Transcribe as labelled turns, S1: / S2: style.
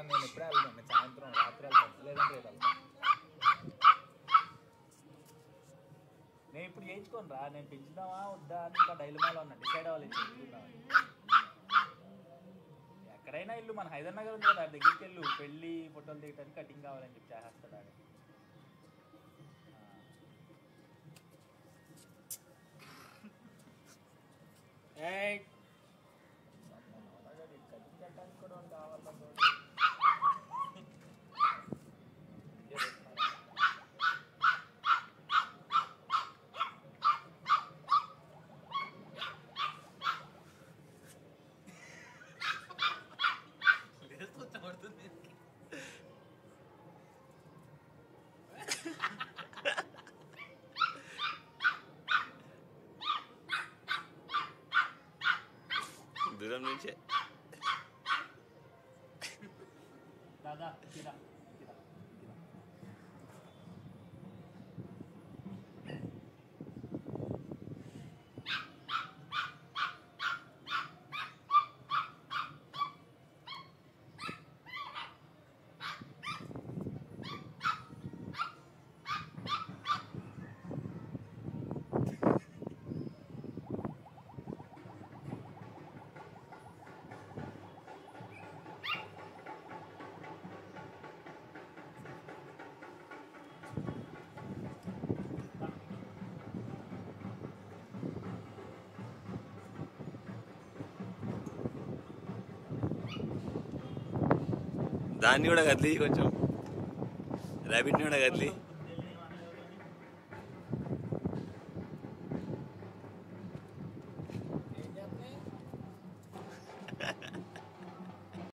S1: నేను ఇప్పుడే వెళ్తాను నేను సాయంత్రం రాత్రి వెళ్తాను లేదంటే రేపు వెళ్తాను నేను ఇప్పుడు చేయించుకోను రా నేను పెంచుదామా వద్దా అని ఇంకా డైలమాలో ఉన్నా డిసైడ్ అవ్వాలి పెంచుకుందామని ఎక్కడైనా ఇల్లు మన హైదర్ నగర్ ఉంది కదా ఆడి దగ్గరికి వెళ్ళు పెళ్ళి ఫోటోలు దిగటానికి కటింగ్ కావాలని చెప్పి చేస్తాడు ఆడు ఏయ్ కటింగ్ చేయడానికి కూడా వాడు కావాలా తోడు.
S2: దూరం నుంచే
S1: దాదా తిరా తిరా తిరా
S2: దాన్ని కూడా కదిలి కొంచెం ర్యాబిట్ని కూడా కదిలి